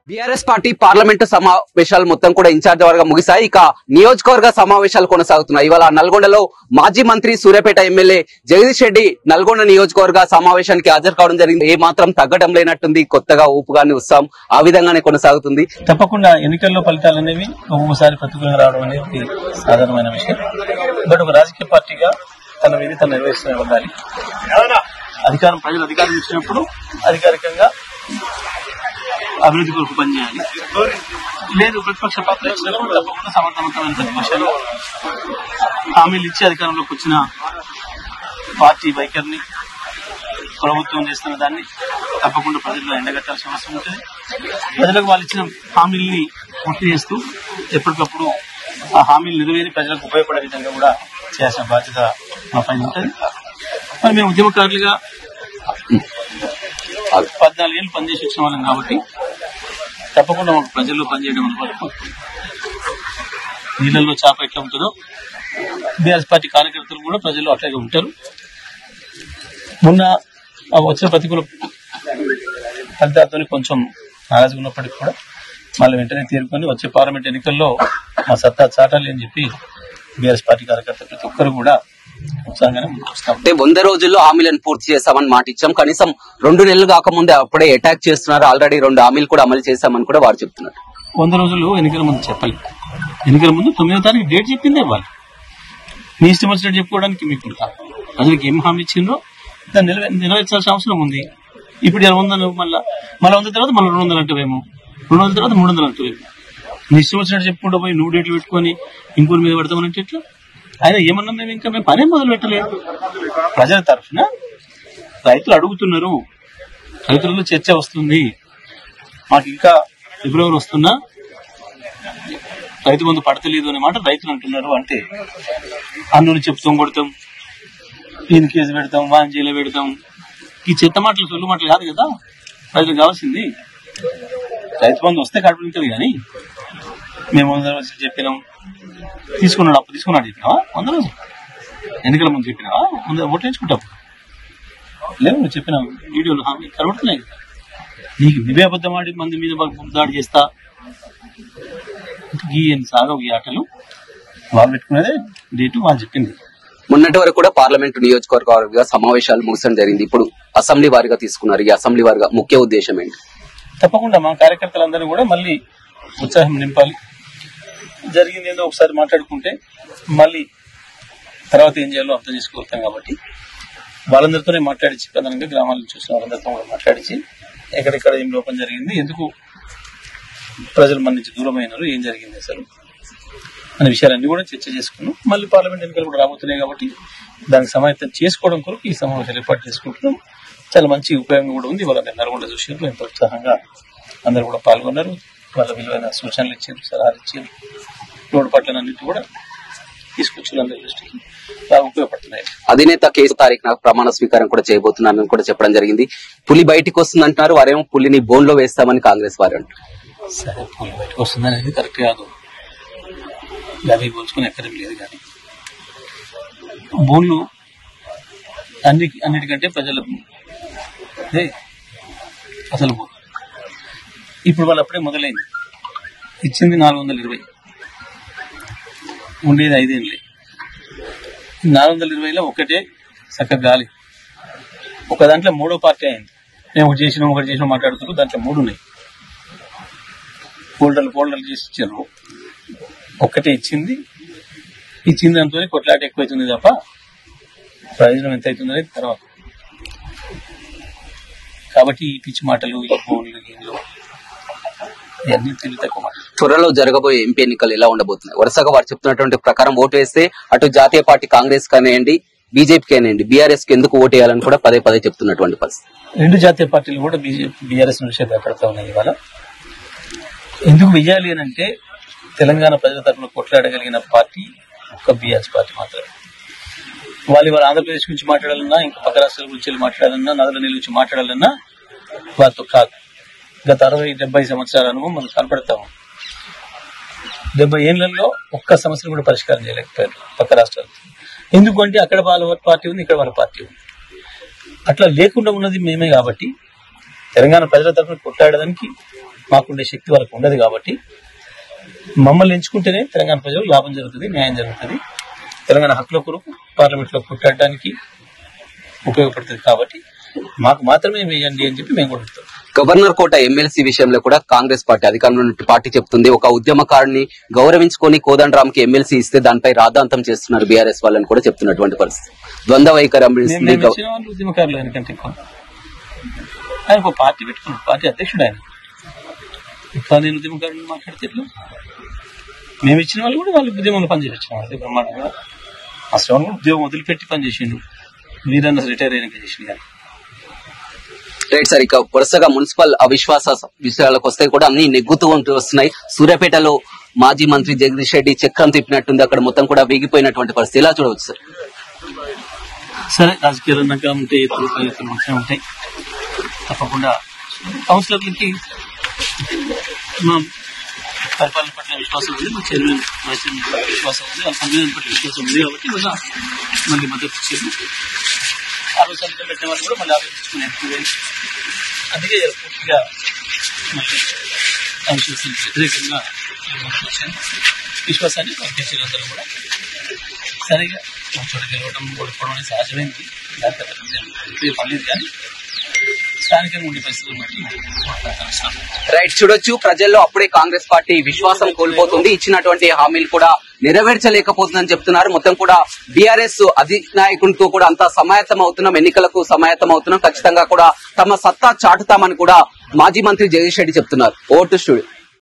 BRS party parliament సమావేశాలు మొత్తం కూడా ఇన్ఛార్జ్ వర్గం ముగిశాయి ఇక నియోజకవర్గ సమావేశాలు కొనసాగుతున్నాయి ఇవాళ నల్గొండలో మాజీ మంత్రి సూర్యాపేట ఎమ్మెల్యే జగదీష్ రెడ్డి నల్గొండ నియోజకవర్గ సమావేశానికి హాజరు కావడం జరిగింది ఏ మాత్రం తగ్గడం లేనట్టుంది కొత్తగా ఊపుగానే ఉత్సాహం ఆ విధంగానే కొనసాగుతుంది తప్పకుండా ఎన్నికల్లో ఫలితాలు అనేవి ఒక్కొక్కసారి ప్రతికూలంగా రావడం అనేది సాధారణమైన విషయం బట్ ఒక రాజకీయ పార్టీగా తన విధి తను నిర్వహిస్తూనే ఉండాలి అధికారం ప్రజలు అధికారం ఇచ్చినప్పుడు అధికారికంగా అభివృద్ధి కొరకు పనిచేయాలి లేదు ప్రతిపక్ష పాత్ర ఇచ్చినప్పుడు తప్పకుండా సమర్థవంతమైన ప్రతిపక్షాలు హామీలు ఇచ్చి అధికారంలోకి వచ్చిన పార్టీ వైఖరిని ప్రభుత్వం చేస్తున్న దాన్ని తప్పకుండా ప్రజల్లో ఎండగట్టాల్సిన అవసరం ఉంటుంది ప్రజలకు వాళ్ళు ఇచ్చిన హామీల్ని పూర్తి చేస్తూ ఎప్పటికప్పుడు ఆ హామీలు నెరవేరి ప్రజలకు ఉపయోగపడే విధంగా కూడా చేయాల్సిన బాధ్యత మా పైన ఉంటుంది మరి మేము ఉద్యమకారులుగా పద్నాలుగు ఏళ్ళు పనిచేసి వచ్చిన వాళ్ళం కాబట్టి తప్పకుండా మాకు ప్రజల్లో పనిచేయడం అనుకోవాలి నీళ్ళల్లో చేప ఎట్లా ఉంటుందో బీఆర్ఎస్ పార్టీ కార్యకర్తలు కూడా ప్రజల్లో అట్లాగే ఉంటారు మొన్న ఆ వచ్చిన ప్రతికూల ఫలితాలతో కొంచెం నారాజు ఉన్నప్పటికీ కూడా మళ్ళీ వెంటనే తీరుకొని వచ్చే పార్లమెంట్ ఎన్నికల్లో మా సత్తా చాటాలి అని చెప్పి బీఆర్ఎస్ పార్టీ కార్యకర్తలు ప్రతి ఒక్కరు కూడా ఉత్సాహంగానే ముందుకు వస్తాం అంటే వంద రోజుల్లో హామీలను పూర్తి చేస్తామని మాట ఇచ్చాం కనీసం రెండు నెలలు కాకముందే అప్పుడే అటాక్ చేస్తున్నారు ఆల్రెడీ రెండు హామీలు కూడా అమలు చేశామని కూడా వారు చెప్తున్నారు వంద రోజులు ఎన్నికల ముందు చెప్పాలి ఎన్నికల ముందు తొమ్మిదో తారీఖు డేట్ చెప్పిందే వాళ్ళు మీ ఇష్టం వచ్చినట్టు చెప్పుకోవడానికి మీకు ఉంటా ప్రజలకు ఏం హామీ ఇచ్చిండ్రో దాన్ని నిలవే నెరవేర్చాల్సిన అవసరం ఉంది ఇప్పుడు ఇలా వందలు మళ్ళా మళ్ళీ వంద తర్వాత మళ్ళీ రెండు వందలు అంటవేమో రెండు వందల తర్వాత మూడు వందలు అంటవేమో నీ ఇష్టం వచ్చినట్టు చెప్పుకుంటూ పోయి నువ్వు డేట్లు పెట్టుకొని ఇంకోటి మీద పెడతామనంటే ఎట్లా ఆయన ఏమన్నా మేము ఇంకా మేము పనే మొదలు పెట్టలేదు ప్రజల తరఫున రైతులు అడుగుతున్నారు రైతులలో చర్చ వస్తుంది మాకు ఇంకా ఫిబ్రవరి వస్తున్నా రైతు బంధు పడతలేదు అనే మాట రైతులు అంటున్నారు అంటే అన్నుని చెప్తాం కొడతాం ఈయన కేసు పెడతాం వాంజీలో పెడతాం ఈ చెత్త మాటలు సొల్లు మాటలు కాదు కదా ప్రజలకు కావాల్సింది రైతు బంధు వస్తే కడుపు నింటది కానీ మేము వంద రోజులు చెప్పినాం తీసుకున్నాడు అప్పు తీసుకున్నాడు చెప్పినావా వంద రోజులు ఎన్నికల ముందు చెప్పినావా వంద ఓట్లు వేసుకుంటావు లేవు నువ్వు చెప్పినావు వీడియోలు హామీ కనబడుతున్నాయి కదా. నీకు నువ్వే అబద్ధం ఆడి మంది మీద దాడి చేస్తా ఈ సాగవు ఈ ఆటలు వాళ్ళు పెట్టుకునేదే డేటు వాళ్ళు చెప్పింది మొన్నటి వరకు కూడా పార్లమెంటు నియోజకవర్గ సమావేశాలు ముగిసడం జరిగింది ఇప్పుడు అసెంబ్లీ వారిగా తీసుకున్నారు ఈ అసెంబ్లీ వారిగా ముఖ్య ఉద్దేశం ఏంటి తప్పకుండా మా కార్యకర్తలందరూ కూడా మళ్ళీ ఉత్సాహం నింపాలి జరిగింది ఏదో ఒకసారి మాట్లాడుకుంటే మళ్ళీ తర్వాత ఏం చేయాలో అర్థం చేసుకోగలుగుతాం కాబట్టి వాళ్ళందరితోనే మాట్లాడించి ప్రధానంగా గ్రామాలను చూసిన వాళ్ళందరితో కూడా మాట్లాడించి ఎక్కడెక్కడ ఏం లోపం జరిగింది ఎందుకు ప్రజలు మన నుంచి దూరమైనారు ఏం జరిగింది అసలు అనే విషయాలన్నీ కూడా చర్చ చేసుకున్నాం మళ్ళీ పార్లమెంట్ ఎన్నికలు కూడా రాబోతున్నాయి కాబట్టి దానికి సమాయత్తం చేసుకోవడం కొరకు ఈ సమావేశాలు ఏర్పాటు చేసుకుంటున్నాం చాలా మంచి ఉపయోగం కూడా ఉంది వాళ్ళ నల్గొండ చూసారు ఎంతో ఉత్సాహంగా అందరూ కూడా పాల్గొన్నారు వాళ్ళ విలువైన సూచనలు ఇచ్చారు సలహాలు ఇచ్చారు లోటుపాట్లన్నింటి కూడా తీసుకొచ్చారు అందరి దృష్టికి బాగా ఉపయోగపడుతున్నాయి అధినేత కేసు తారీఖు నాకు ప్రమాణ స్వీకారం కూడా చేయబోతున్నానని కూడా చెప్పడం జరిగింది పులి బయటికి వస్తుంది అంటున్నారు వారేమో పులిని బోన్లో వేస్తామని కాంగ్రెస్ వారు అంటారు సరే పూలు బయటకు వస్తుంది అనేది కరెక్ట్ కాదు అవి పోల్చుకుని ఎక్కడేం లేదు కానీ బోన్లు అన్ని అన్నిటికంటే ప్రజల అదే అసలు బోన్. ఇప్పుడు వాళ్ళు అప్పుడే మొదలైంది ఇచ్చింది నాలుగు వందల ఇరవై ఉండేది ఐదేళ్ళే నాలుగు వందల ఇరవైలో ఒకటే చక్కగా గాలి ఒక దాంట్లో మూడో పార్టీ అయింది మేము ఒకటి చేసినాం ఒకటి చేసినాం మాట్లాడుతున్నారు దాంట్లో మూడు ఉన్నాయి ఫోల్డర్లు ఫోల్డర్లు చేసి ఇచ్చారు ఒక్కటే ఇచ్చింది ఇచ్చింది దాంతో కొట్లాట ఎక్కువైతుంది తప్ప ప్రయోజనం ఎంత అవుతుంది అనేది తర్వాత కాబట్టి ఈ పిచ్చి మాటలు ఈ ఫోన్లు గీన్లు ఇవన్నీ తెలివి తక్కువ మాటలు త్వరలో జరగబోయే ఎంపీ ఎన్నికలు ఎలా ఉండబోతున్నాయి వరుసగా వారు చెప్తున్నటువంటి ప్రకారం ఓటు వేస్తే అటు జాతీయ పార్టీ కాంగ్రెస్ కానివ్వండి బీజేపీ కానివ్వండి బీఆర్ఎస్ కి ఎందుకు ఓటు వేయాలని కూడా పదే పదే చెప్తున్నటువంటి పరిస్థితి రెండు జాతీయ పార్టీలు కూడా బీజేపీ బీఆర్ఎస్ నుంచి భయపడతా ఉన్నాయి ఇవాళ ఎందుకు వెయ్యాలి అని అంటే తెలంగాణ ప్రజల తరఫున కొట్లాడగలిగిన పార్టీ ఒక్క బీఆర్ఎస్ పార్టీ మాత్రమే వాళ్ళు ఇవాళ ఆంధ్రప్రదేశ్ గురించి మాట్లాడాలన్నా ఇంకా పక్క రాష్ట్రాల గురించి వెళ్ళి మాట్లాడాలన్నా నదుల నీళ్ళ గురించి మాట్లాడాలన్నా వారితో కాదు గత అరవై డెబ్బై సంవత్సరాల అనుభవం మనకు కనపడతాము డెబ్బై ఏళ్లలో ఒక్క సమస్యను కూడా పరిష్కారం చేయలేకపోయారు పక్క రాష్ట్రాలు ఎందుకంటే అక్కడ వాళ్ళ పార్టీ ఉంది ఇక్కడ వాళ్ళ పార్టీ ఉంది అట్లా లేకుండా ఉన్నది మేమే కాబట్టి తెలంగాణ ప్రజల తరఫున కొట్లాడడానికి మాకుండే శక్తి వాళ్ళకు ఉండదు కాబట్టి మమ్మల్ని ఎంచుకుంటేనే తెలంగాణ ప్రజలు లాభం జరుగుతుంది న్యాయం జరుగుతుంది తెలంగాణ హక్కుల కొరకు పార్లమెంట్ లో కొట్టడానికి ఉపయోగపడుతుంది కాబట్టి మాకు మాత్రమే వేయండి అని చెప్పి మేము కూడా చెప్తాం గవర్నర్ కోట ఎమ్మెల్సీ విషయంలో కూడా కాంగ్రెస్ పార్టీ అధికారంలో ఉన్న పార్టీ చెప్తుంది ఒక ఉద్యమకారుని గౌరవించుకొని కోదండరామ్ కి ఎమ్మెల్సీ ఇస్తే దానిపై రాద్ధాంతం చేస్తున్నారు బీఆర్ఎస్ వాళ్ళని కూడా చెప్తున్నటువంటి పరిస్థితి ద్వంద్వ వైఖరి మేము అమరిస్తుంది మేము ఇచ్చిన వాళ్ళు ఉద్యమకారులు ఆయనకంటే ఎక్కువ ఆయన ఒక పార్టీ పెట్టుకున్నాడు పార్టీ అధ్యక్షుడు ఆయన ఇంకా నేను ఉద్యమకారులు మాట్లాడితే ఎట్లా? మేము ఇచ్చిన వాళ్ళు కూడా వాళ్ళు ఉద్యమంలో పనిచేయించిన వాళ్ళు బ్రహ్మాండంగా ఆ శ్రవణ్ కూడా ఉద్యోగం వదిలిపెట్టి పనిచేసిండు వీరన్న రిటైర్ అయినాక చేసిండు కానీ రైట్ సార్ ఇక వరుసగా మున్సిపల్ అవిశ్వాస విషయాలకు వస్తే కూడా అన్ని నెగ్గుతూ ఉంటూ వస్తున్నాయి సూర్యాపేటలో మాజీ మంత్రి జగదీష్ రెడ్డి చక్రం తిప్పినట్టుంది అక్కడ మొత్తం కూడా వీగిపోయినటువంటి పరిస్థితి ఎలా చూడవచ్చు సార్ సరే రాజకీయాలు అన్నాక ఉంటాయి ఎత్తులు పై ఎత్తులు మంచిగా ఉంటాయి తప్పకుండా కౌన్సిలర్లకి మా పరిపాలన పట్ల విశ్వాసం ఉంది మా చైర్మన్ వైస్ చైర్మన్ పట్ల విశ్వాసం ఉంది వాళ్ళ సంవిధానం పట్ల విశ్వాసం ఉంది కాబట్టి మళ్ళా మళ్ళీ మద్దతు ఇచ్చారు ఆ రోజు సంతకం పెట్టిన వాళ్ళు కూడా మళ్ళీ ఆలోచించుకుని ఎక్కువ అందుకే పూర్తిగా మళ్ళీ ఆ విశ్వాసానికి వ్యతిరేకంగా మద్దతు ఇచ్చాను. విశ్వాసాన్ని పంపించారు కూడా సరిగా చోట గెలవడం ఓడిపోవడం అనేది సహజమైంది దాని పెద్ద పెద్ద పర్లేదు కానీ స్థానికంగా ఉండే పరిస్థితులు బట్టి మాట్లాడుతున్నాను రైట్ చూడొచ్చు ప్రజల్లో అప్పుడే కాంగ్రెస్ పార్టీ విశ్వాసం కోల్పోతుంది ఇచ్చినటువంటి హామీలు కూడా నెరవేర్చలేకపోతుందని చెప్తున్నారు మొత్తం కూడా బీఆర్ఎస్ అధినాయకులతో కూడా అంతా సమాయత్తం అవుతున్నాం ఎన్నికలకు సమాయత్తం అవుతున్నాం ఖచ్చితంగా కూడా తమ సత్తా చాటుతామని కూడా మాజీ మంత్రి జగదీష్ రెడ్డి చెప్తున్నారు ఓటు స్టూడియో